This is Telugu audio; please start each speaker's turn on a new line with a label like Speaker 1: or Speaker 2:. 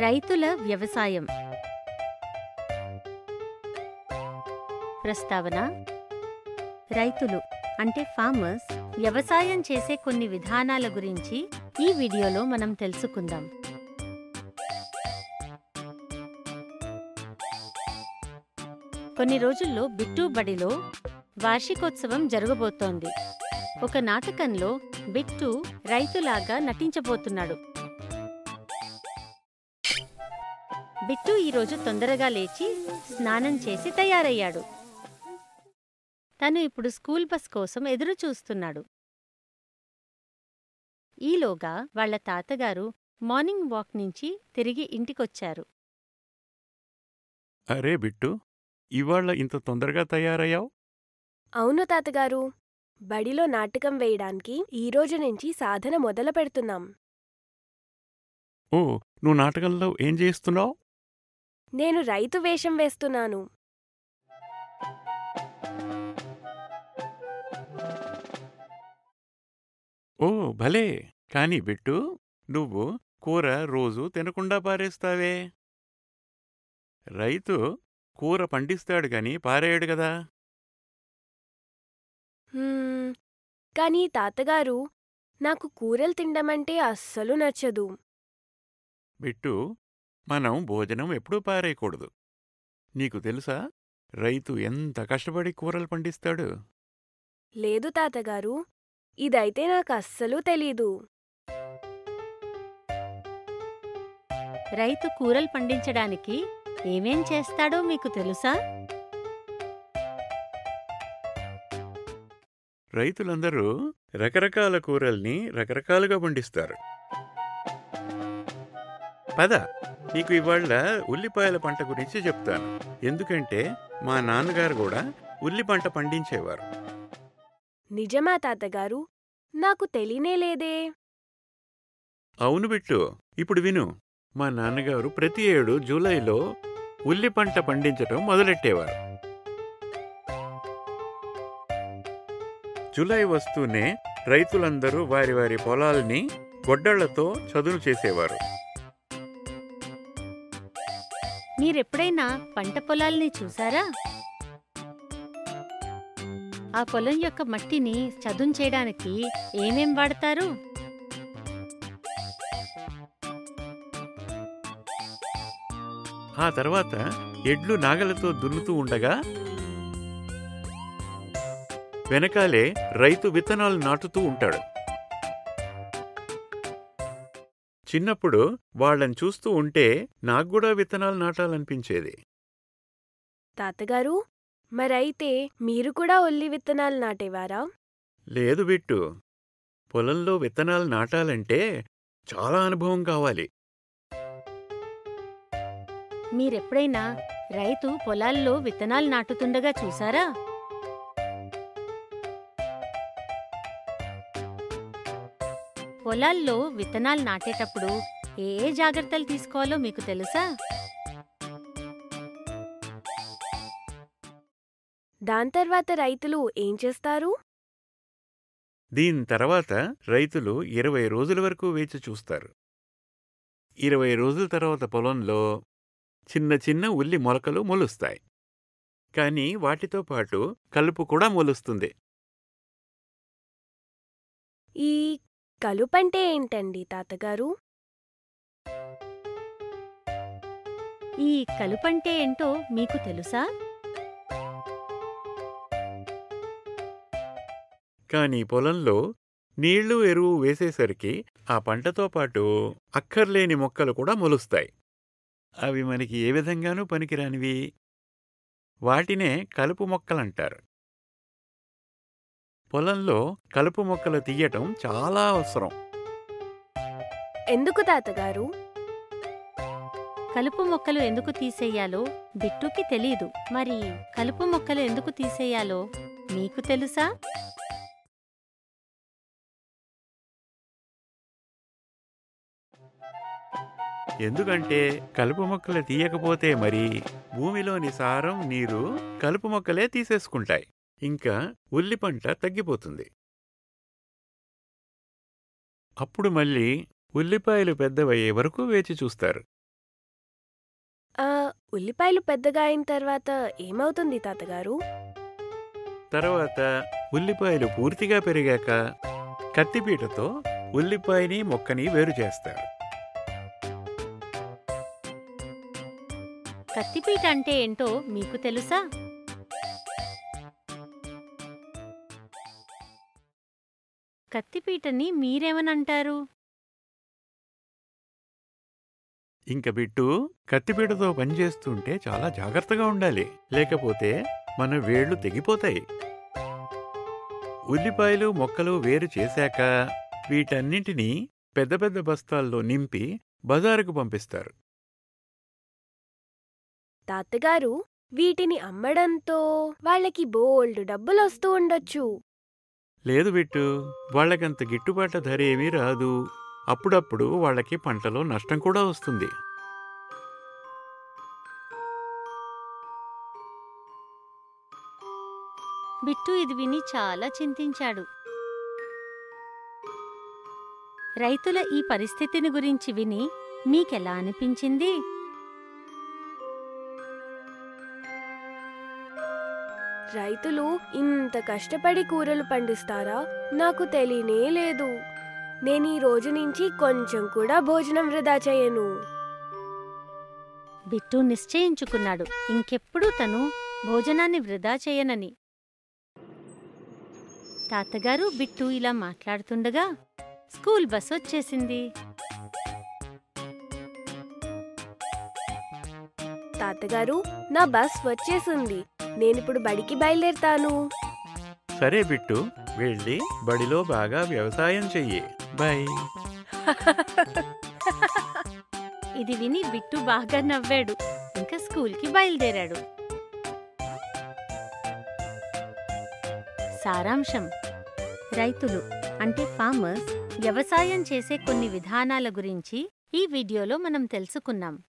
Speaker 1: రైతుల వ్యవసాయం ప్రస్తావన రైతులు అంటే ఫార్మర్స్ వ్యవసాయం చేసే కొన్ని విధానాల గురించి ఈ వీడియోలో మనం తెలుసుకుందాం కొన్ని రోజుల్లో బిట్టు బడిలో వార్షికోత్సవం జరగబోతోంది ఒక నాటకంలో బిట్టు రైతులాగా నటించబోతున్నాడు బిట్టు ఈరోజు తొందరగా లేచి స్నానం చేసి తయారయ్యాడు తను ఇప్పుడు స్కూల్ బస్ కోసం ఎదురు చూస్తున్నాడు ఈలోగా వాళ్ళ తాతగారు మార్నింగ్ వాక్ నుంచి తిరిగి ఇంటికొచ్చారు
Speaker 2: అరే బిట్టు ఇవాళ ఇంత తొందరగా తయారయ్యావు
Speaker 3: అవును తాతగారు బడిలో నాటకం వేయడానికి ఈ రోజు నుంచి సాధన మొదలు పెడుతున్నాం
Speaker 2: ఓ నువ్వు నాటకంలో ఏం చేస్తున్నావు
Speaker 3: నేను రైతు వేషం వేస్తున్నాను
Speaker 2: ఓ భలే కానీ బిట్టు నువ్వు కూర రోజు తినకుండా పారేస్తావే రైతు కూర పండిస్తాడు గాని పారేయడు కదా
Speaker 3: హ్మ్, కానీ తాతగారు నాకు కూరలు తినడమంటే అస్సలు నచ్చదు
Speaker 2: బిట్టు మనం భోజనం ఎప్పుడూ పారేయకూడదు నీకు తెలుసా రైతు ఎంత కష్టపడి కూరలు పండిస్తాడు
Speaker 3: లేదు తాతగారు ఇదైతే నాకు అస్సలు తెలీదు
Speaker 1: రైతు కూరలు పండించడానికి ఏమేం చేస్తాడో మీకు తెలుసా
Speaker 2: రైతులందరూ రకరకాల కూరల్ని రకరకాలుగా పండిస్తారు పద నీకు ఇవాళ ఉల్లిపాయల పంట గురించి చెప్తాను ఎందుకంటే మా నాన్నగారు కూడా ఉల్లి పంట పండించేవారు
Speaker 3: నిజమా తాతగారు నాకు తెలియనే లేదే
Speaker 2: అవును బిట్టు ఇప్పుడు విను మా నాన్నగారు ప్రతి ఏడు జూలైలో ఉల్లి పంట పండించటం మొదలెట్టేవారు జూలై వస్తూనే రైతులందరూ వారి వారి పొలాల్ని గొడ్డళ్లతో చదును చేసేవారు
Speaker 1: మీరెప్పుడైనా పంట పొలాల్ని చూసారా ఆ పొలం యొక్క మట్టిని చదును చేయడానికి ఏమేం వాడతారు
Speaker 2: ఆ తర్వాత ఎడ్లు నాగలతో దున్నుతూ ఉండగా వెనకాలే రైతు విత్తనాలు నాటుతూ ఉంటాడు చిన్నప్పుడు వాళ్ళని చూస్తూ ఉంటే నాకు కూడా విత్తనాలు నాటాలనిపించేది
Speaker 3: తాతగారు మరైతే మీరు కూడా ఉల్లి విత్తనాలు నాటేవారా
Speaker 2: లేదు బిట్టు పొలంలో విత్తనాలు నాటాలంటే చాలా అనుభవం కావాలి
Speaker 1: మీరెప్పుడైనా రైతు పొలాల్లో విత్తనాలు నాటుతుండగా చూసారా పొలాల్లో విత్తనాలు నాటేటప్పుడు ఏ ఏ జాగ్రత్తలు తీసుకోవాలో మీకు తెలుసా
Speaker 3: దాని తర్వాత రైతులు ఏం చేస్తారు
Speaker 2: దీని తర్వాత రైతులు ఇరవై రోజుల వరకు వేచి చూస్తారు ఇరవై రోజుల తర్వాత పొలంలో చిన్న చిన్న ఉల్లి మొలకలు మొలుస్తాయి కానీ వాటితో పాటు కలుపు కూడా మొలుస్తుంది
Speaker 3: ఈ కలుపంటే ఏంటండి తాతగారు
Speaker 1: ఈ కలుపంటే ఏంటో మీకు తెలుసా
Speaker 2: కానీ పొలంలో నీళ్లు ఎరువు వేసేసరికి ఆ పంటతో పాటు అక్కర్లేని మొక్కలు కూడా మొలుస్తాయి అవి మనకి ఏ విధంగానూ పనికిరానివి వాటినే కలుపు మొక్కలంటారు పొలంలో కలుపు మొక్కలు తీయటం చాలా అవసరం
Speaker 3: ఎందుకు తాతగారు
Speaker 1: కలుపు మొక్కలు ఎందుకు తీసేయాలో బిట్టుకి తెలీదు మరి కలుపు మొక్కలు ఎందుకు తీసేయాలో మీకు తెలుసా
Speaker 2: ఎందుకంటే కలుపు మొక్కలు తీయకపోతే మరి భూమిలోని సారం నీరు కలుపు మొక్కలే తీసేసుకుంటాయి ఇంకా ఉల్లి పంట తగ్గిపోతుంది అప్పుడు మళ్ళీ ఉల్లిపాయలు పెద్దవయ్యే వరకు వేచి చూస్తారు
Speaker 3: ఆ, ఉల్లిపాయలు పెద్దగా అయిన తర్వాత ఏమవుతుంది తాతగారు
Speaker 2: తర్వాత ఉల్లిపాయలు పూర్తిగా పెరిగాక కత్తిపీటతో ఉల్లిపాయని మొక్కని వేరు చేస్తారు
Speaker 1: కత్తిపీట అంటే ఏంటో మీకు తెలుసా కత్తిపీటని మీరేమనంటారు
Speaker 2: ఇంక బిట్టు కత్తిపీటతో పనిచేస్తుంటే చాలా జాగ్రత్తగా ఉండాలి లేకపోతే మన వేళ్లు తెగిపోతాయి ఉల్లిపాయలు మొక్కలు వేరు చేశాక వీటన్నింటినీ పెద్ద పెద్ద బస్తాల్లో నింపి బజారుకు పంపిస్తారు
Speaker 3: తాతగారు వీటిని అమ్మడంతో వాళ్ళకి బోల్డ్ డబ్బులు వస్తూ ఉండొచ్చు
Speaker 2: లేదు బిట్టు వాళ్ళకంత గిట్టుబాటు ధర ఏమీ రాదు అప్పుడప్పుడు వాళ్ళకి పంటలో నష్టం కూడా వస్తుంది
Speaker 1: బిట్టు ఇది విని చాలా చింతించాడు రైతుల ఈ పరిస్థితిని గురించి విని మీకెలా అనిపించింది
Speaker 3: రైతులు ఇంత కష్టపడి కూరలు పండిస్తారా నాకు తెలియనే లేదు నేను ఈ రోజు నుంచి కొంచెం కూడా భోజనం వృధా చేయను
Speaker 1: బిట్టు నిశ్చయించుకున్నాడు ఇంకెప్పుడూ తను భోజనాన్ని వృధా చేయనని తాతగారు బిట్టు ఇలా మాట్లాడుతుండగా స్కూల్ బస్ వచ్చేసింది
Speaker 3: తాతగారు నా బస్ వచ్చేసింది నేనిప్పుడు బడికి బయలుదేరుతాను
Speaker 2: సరే బిట్టు వెళ్ళి బడిలో బాగా వ్యవసాయం చెయ్యి బై
Speaker 1: ఇది విని బిట్టు బాగా నవ్వాడు ఇంకా స్కూల్కి బయలుదేరాడు సారాంశం రైతులు అంటే ఫార్మర్స్ వ్యవసాయం చేసే కొన్ని విధానాల గురించి ఈ వీడియోలో మనం తెలుసుకున్నాం